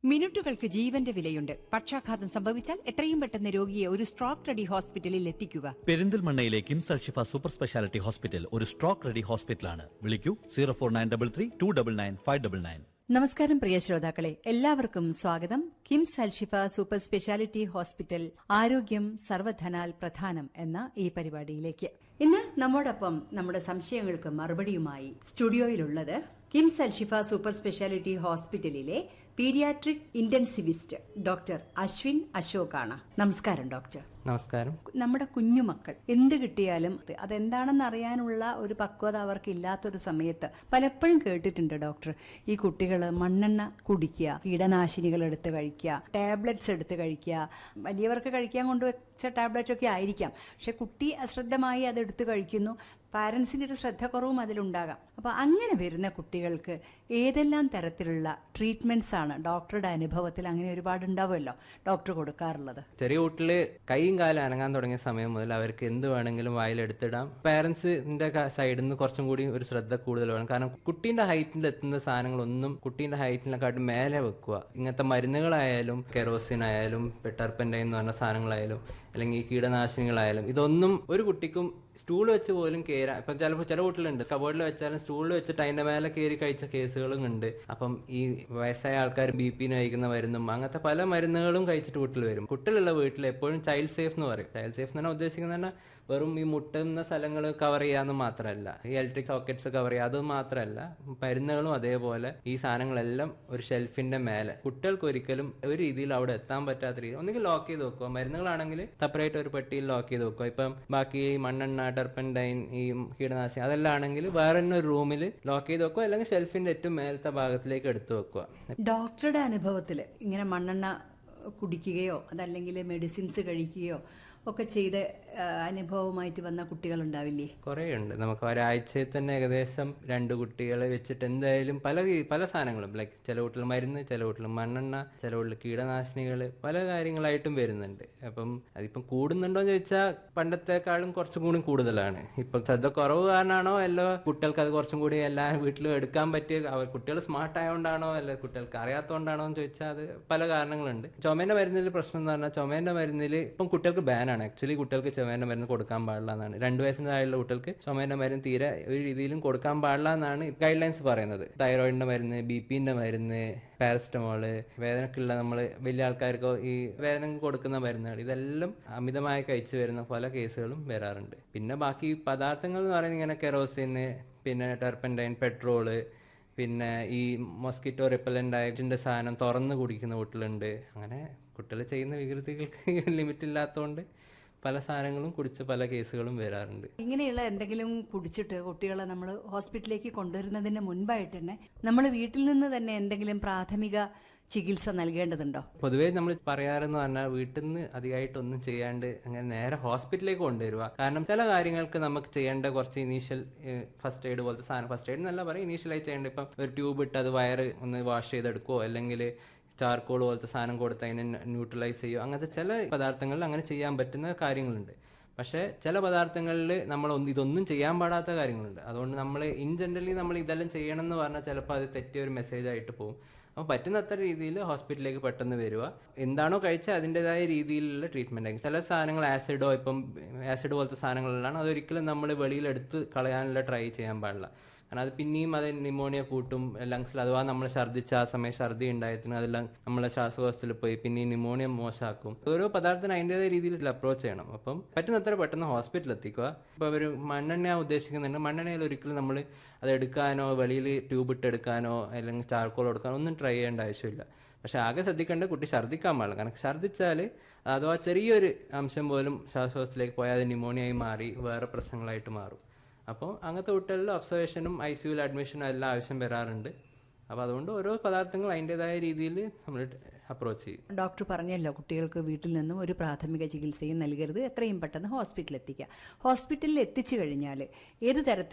മിനിറ്റുകൾക്ക് ജീവന്റെ വിലയുണ്ട് പക്ഷാഘാതം സംഭവിച്ചാൽ എത്രയും പെട്ടെന്ന് രോഗിയെ ഒരു സ്ട്രോക്ക് റെഡി ഹോസ്പിറ്റലിൽ എത്തിക്കുക പെരിന്തൽമണ്ണയിലെ KIMS Al Shifa super speciality hospital ഒരു സ്ട്രോക്ക് റെഡി ഹോസ്പിറ്റലാണ് വിളിക്കൂ zero four nine double three two double nine five double nine നമസ്കാരം പ്രിയ ശ്രോതാക്കളെ എല്ലാവർക്കും സ്വാഗതം KIMS Al Shifa super speciality hospital ആരോഗ്യം സർവധനാൽ പ്രധാനം എന്ന ഈ പരിപാടിയിലേക്ക് ഇന്ന് നമ്മോടൊപ്പം നമ്മുടെ സംശയങ്ങൾക്ക് മറുപടിയുമായി സ്റ്റുഡിയോയിലുള്ളത് കിംസ് അൽഷിഫ സൂപ്പർ സ്പെഷ്യാലിറ്റി ഹോസ്പിറ്റലിലെ പീഡിയാട്രിക് ഇന്റൻസിവിസ്റ്റ് ഡോക്ടർ അശ്വിൻ അശോകാണ് നമസ്കാരം ഡോക്ടർ നമസ്കാരം നമ്മുടെ കുഞ്ഞുമക്കൾ എന്ത് കിട്ടിയാലും അത് അതെന്താണെന്ന് അറിയാനുള്ള ഒരു പക്വത അവർക്ക് ഇല്ലാത്തൊരു സമയത്ത് പലപ്പോഴും കേട്ടിട്ടുണ്ട് ഡോക്ടർ ഈ കുട്ടികൾ മണ്ണെണ്ണ കുടിക്കുക കീടനാശിനികൾ എടുത്ത് കഴിക്കുക ടാബ്ലറ്റ്സ് എടുത്ത് കഴിക്കുക വലിയവർക്ക് കഴിക്കാൻ കൊണ്ടുവച്ച ടാബ്ലറ്റ് ഒക്കെ ആയിരിക്കാം പക്ഷെ കുട്ടി അശ്രദ്ധമായി അത് എടുത്ത് കഴിക്കുന്നു പാരൻസിന്റെ ഒരു ശ്രദ്ധക്കുറവും അതിലുണ്ടാകാം അപ്പൊ അങ്ങനെ വരുന്ന കുട്ടികൾക്ക് ഏതെല്ലാം തരത്തിലുള്ള ട്രീറ്റ്മെന്റ്സ് ആണ് ഡോക്ടറുടെ അനുഭവത്തിൽ അങ്ങനെ ഒരുപാട് ഉണ്ടാവുമല്ലോ ഡോക്ടർ കൊടുക്കാറുള്ളത് ചെറിയ കുട്ടില് കൈയും കാലും അനങ്ങാൻ തുടങ്ങിയ സമയം മുതൽ അവർക്ക് എന്ത് വേണമെങ്കിലും വായിലെടുത്തിടാം പാരന്റ്സിന്റെ സൈഡിൽ നിന്ന് കുറച്ചും കൂടി ഒരു ശ്രദ്ധ കൂടുതൽ വേണം കാരണം കുട്ടീന്റെ ഹൈറ്റിൽ എത്തുന്ന സാധനങ്ങളൊന്നും കുട്ടീന്റെ ഹൈറ്റിനെക്കാട്ടും മേലെ വെക്കുക ഇങ്ങനത്തെ മരുന്നുകളായാലും കെറോസിൻ ആയാലും പെട്ടർപ്പൻറ്റൈൻ എന്ന് പറഞ്ഞ സാധനങ്ങളായാലും അല്ലെങ്കിൽ കീടനാശിനികളായാലും ഇതൊന്നും ഒരു കുട്ടിക്കും സ്റ്റൂൾ വെച്ച് പോലും കയറാ ഇപ്പൊ ചിലപ്പോൾ ചില വീട്ടിലുണ്ട് കബോർഡിൽ വെച്ചാലും സ്റ്റൂളിൽ വെച്ചിട്ട് അതിന്റെ മേലെ കയറി കഴിച്ച കേസുകളും ഉണ്ട് അപ്പം ഈ വയസ്സായ ആൾക്കാർ ബി പിന് കഴിക്കുന്ന മരുന്നും അങ്ങനത്തെ പല മരുന്നുകളും കഴിച്ചിട്ട് വീട്ടിൽ വരും കുട്ടികളുള്ള വീട്ടിൽ എപ്പോഴും ചൈൽഡ് സേഫ് എന്ന് പറയും ചൈൽഡ് സേഫ് എന്ന് പറഞ്ഞാൽ ഉദ്ദേശിക്കുന്നത് തന്നെ വെറും ഈ മുട്ടുന്ന സ്ഥലങ്ങൾ കവർ ചെയ്യാന്ന് മാത്രമല്ല ഈ ഇലക്ട്രിക് സോക്കറ്റ്സ് കവർ ചെയ്യുക അത് മാത്രമല്ല മരുന്നുകളും അതേപോലെ ഈ സാധനങ്ങളെല്ലാം ഒരു ഷെൽഫിന്റെ മേലെ കുട്ടികൾക്ക് ഒരിക്കലും ഒരു രീതിയിൽ അവിടെ എത്താൻ പറ്റാത്ത രീതിയിൽ ഒന്നുകിൽ ലോക്ക് ചെയ്ത് വെക്കുക മരുന്നുകളാണെങ്കിൽ സെപ്പറേറ്റ് ഒരു പെട്ടിയിൽ ലോക്ക് ചെയ്ത് വെക്കുക ഇപ്പം ബാക്കി ഈ മണ്ണെണ്ണ ടെർപ്പൻഡൈൻ ഈ കീടനാശിനി അതെല്ലാം ആണെങ്കിൽ വേറെ തന്നെ ഒരു റൂമിൽ ലോക്ക് ചെയ്ത് വെക്കുക അല്ലെങ്കിൽ ഷെൽഫിന്റെ ഏറ്റവും മേലത്തെ ഭാഗത്തിലേക്ക് എടുത്തു വെക്കുക ഡോക്ടറുടെ അനുഭവത്തിൽ ഇങ്ങനെ മണ്ണെണ്ണ കുടിക്കുകയോ അതല്ലെങ്കിൽ മെഡിസിൻസ് കഴിക്കുകയോ ഒക്കെ ചെയ്ത ആ, അനുഭവമായിട്ട് വന്ന കുട്ടികളുണ്ടാവില്ലേ കുറേ ഉണ്ട് നമുക്ക് ഒരാഴ്ചയിൽ തന്നെ ഏകദേശം രണ്ട് കുട്ടികളെ വെച്ചിട്ട് എന്തായാലും പല രീ- പല സാധനങ്ങളും ലൈക്ക് ചില വീട്ടിൽ മരുന്ന് ചില വീട്ടിൽ മണ്ണെണ്ണ ചില വീട്ടിൽ കീടനാശിനികൾ പല കാര്യങ്ങളായിട്ടും വരുന്നുണ്ട് അപ്പം അതിപ്പം കൂടുന്നുണ്ടോ എന്ന് ചോദിച്ചാൽ പണ്ടത്തെക്കാളും കുറച്ചും കൂടി കൂടുതലാണ് ഇപ്പം ശ്രദ്ധ കുറവ് കാരണമാണോ അല്ലോ കുട്ടികൾക്ക് അത് കുറച്ചും കൂടി എല്ലാ വീട്ടിലും എടുക്കാൻ പറ്റിയ അവർ കുട്ടികൾ സ്മാർട്ട് ആയതുകൊണ്ടാണോ അല്ല കുട്ടികൾക്ക് അറിയാത്തതുകൊണ്ടാണോ എന്ന് ചോദിച്ചാൽ അത് പല കാരണങ്ങളുണ്ട് ചുമേന്റെ മരുന്നിൽ പ്രശ്നം എന്ന് പറഞ്ഞാൽ ചുമേന്റെ മരുന്നിൽ ഇപ്പം കുട്ടികൾക്ക് ബാനാണ് ആക്ച്വലി കുട്ടികൾക്ക് ചുമേന്റെ മരുന്ന് കൊടുക്കാൻ പാടില്ല എന്നാണ് രണ്ട് വയസ്സിന് താഴെയുള്ള കുട്ടികൾക്ക് ചുമേന്റെ മരുന്ന് തീരെ ഒരു രീതിയിലും കൊടുക്കാൻ പാടില്ല എന്നാണ് ഗൈഡ് ലൈൻസ് പറയുന്നത് തൈറോയിഡിന്റെ മരുന്ന് ബി പിന്റെ മരുന്ന് പാരസ്റ്റമോള് വേദനക്കുള്ള നമ്മൾ വലിയ ആൾക്കാർക്ക് ഈ വേദന കൊടുക്കുന്ന മരുന്നുകൾ ഇതെല്ലാം അമിതമായി കഴിച്ചു വരുന്ന പല കേസുകളും വരാറുണ്ട് പിന്നെ ബാക്കി പദാർത്ഥങ്ങൾ എന്ന് പറയുന്നത് ഇങ്ങനെ കെറോസിന് പിന്നെ ടെർപ്പൻറ്റൈൻ പെട്രോള് പിന്നെ ഈ മൊസ്കിറ്റോ റിപ്പലൻ്റ് ആയതിൻ്റെ സാധനം തുറന്ന് കുടിക്കുന്ന വീട്ടിലുണ്ട് അങ്ങനെ കുട്ടികൾ ചെയ്യുന്ന വികൃതികൾക്ക് ലിമിറ്റ് ഇല്ലാത്തതുകൊണ്ട് പല സാധനങ്ങളും കുടിച്ച് പല കേസുകളും വരാറുണ്ട് ഇങ്ങനെയുള്ള എന്തെങ്കിലും കുടിച്ചിട്ട് കുട്ടികളെ നമ്മൾ ഹോസ്പിറ്റലിലേക്ക് കൊണ്ടുവരുന്നതിന് മുൻപായിട്ട് തന്നെ നമ്മൾ വീട്ടിൽ നിന്ന് തന്നെ എന്തെങ്കിലും പ്രാഥമിക ചികിത്സ നൽകേണ്ടതുണ്ടോ പൊതുവേ നമ്മൾ പറയാറെന്ന് പറഞ്ഞാൽ വീട്ടിൽ നിന്ന് അധികമായിട്ടൊന്നും ചെയ്യാണ്ട് അങ്ങനെ നേരെ ഹോസ്പിറ്റലിലേക്ക് കൊണ്ടുവരിക കാരണം ചില കാര്യങ്ങൾക്ക് നമുക്ക് ചെയ്യേണ്ട കുറച്ച് ഇനീഷ്യൽ ഫസ്റ്റ് എയ്ഡ് പോലത്തെ സാധനം ഫസ്റ്റ് എയ്ഡ് എന്നല്ല പറയും ഇനീഷ്യലായി ചെയ്യേണ്ട ഇപ്പം ഒരു ട്യൂബ് ഇട്ട് അത് വയറ് ഒന്ന് വാഷ് ചെയ്തെടുക്കുവോ അല്ലെങ്കിൽ ചാർക്കോൾ പോലത്തെ സാധനം കൊടുത്ത് അതിനെ ന്യൂട്രലൈസ് ചെയ്യുക അങ്ങനത്തെ ചില പദാർത്ഥങ്ങളിൽ അങ്ങനെ ചെയ്യാൻ പറ്റുന്ന കാര്യങ്ങളുണ്ട് പക്ഷേ ചില പദാർത്ഥങ്ങളിൽ നമ്മൾ ഒന്ന് ഇതൊന്നും ചെയ്യാൻ പാടാത്ത കാര്യങ്ങളുണ്ട് അതുകൊണ്ട് നമ്മൾ ഇൻ ജനറലി നമ്മൾ ഇതെല്ലാം ചെയ്യണം എന്ന് പറഞ്ഞാൽ ചിലപ്പോൾ അത് തെറ്റിയ ഒരു മെസ്സേജ് ആയിട്ട് പോകും അപ്പോൾ പറ്റുന്നത്ര രീതിയിൽ ഹോസ്പിറ്റലിലേക്ക് പെട്ടെന്ന് വരിക എന്താണോ കഴിച്ചാൽ അതിൻ്റെതായ രീതിയിലുള്ള ട്രീറ്റ്മെന്റ് ആയിരിക്കും ചില സാധനങ്ങൾ ആസിഡോ ഇപ്പം ആസിഡ് പോലത്തെ സാധനങ്ങളിലാണ് അതൊരിക്കലും നമ്മൾ വെളിയിൽ എടുത്ത് കളയാനുള്ള ട്രൈ ചെയ്യാൻ പാടില്ല കാരണം അത് പിന്നെയും അത് ന്യൂമോണിയ കൂട്ടും ലങ്സിൽ അഥവാ നമ്മൾ ഛർദ്ദിച്ച ആ സമയം ഛർദ്ദി ഉണ്ടായതിന് അതെല്ലാം നമ്മളെ ശ്വാസകോശത്തിൽ പോയി പിന്നെയും ന്യൂമോണിയ മോശമാക്കും ഓരോ പദാർത്ഥത്തിന് അതിൻ്റെതായ രീതിയിൽ അപ്രോച്ച് ചെയ്യണം അപ്പം പറ്റുന്നത്ര പെട്ടെന്ന് ഹോസ്പിറ്റലിൽ എത്തിക്കുക ഇപ്പോൾ ഒരു മണ്ണെണ്ണ ഉദ്ദേശിക്കുന്നുണ്ട് മണ്ണെണ്ണയിൽ ഒരിക്കലും നമ്മൾ അത് എടുക്കാനോ വെളിയിൽ ട്യൂബ് ഇട്ട് എടുക്കാനോ അല്ലെങ്കിൽ ചാർക്കോൾ എടുക്കാനോ ഒന്നും ട്രൈ ചെയ്യേണ്ട ആവശ്യമില്ല പക്ഷെ ആകെ ശ്രദ്ധിക്കേണ്ട കുട്ടി ഛർദ്ദിക്കാൻ പാടില്ല കാരണം ഛർദ്ദിച്ചാൽ അഥവാ ചെറിയൊരു അംശം പോലും ശ്വാസകോശത്തിലേക്ക് പോയാൽ അത് ന്യൂമോണിയായി മാറി വേറെ പ്രശ്നങ്ങളായിട്ട് മാറും അപ്പോൾ അങ്ങനത്തെ കുട്ടികളിൽ ഒബ്സർവേഷനും ഐ സിയുവിൽ അഡ്മിഷനും എല്ലാം ആവശ്യം വരാറുണ്ട് അപ്പോൾ അതുകൊണ്ട് ഓരോ പദാർത്ഥങ്ങൾ അതിൻ്റെതായ രീതിയിൽ നമ്മൾ അപ്രോച്ച് ചെയ്യും ഡോക്ടർ പറഞ്ഞല്ലോ കുട്ടികൾക്ക് വീട്ടിൽ നിന്നും ഒരു പ്രാഥമിക ചികിത്സയും നൽകരുത് എത്രയും പെട്ടെന്ന് ഹോസ്പിറ്റലിൽ എത്തിക്കുക ഹോസ്പിറ്റലിൽ എത്തിച്ചു കഴിഞ്ഞാൽ ഏത് തരത്തിൽ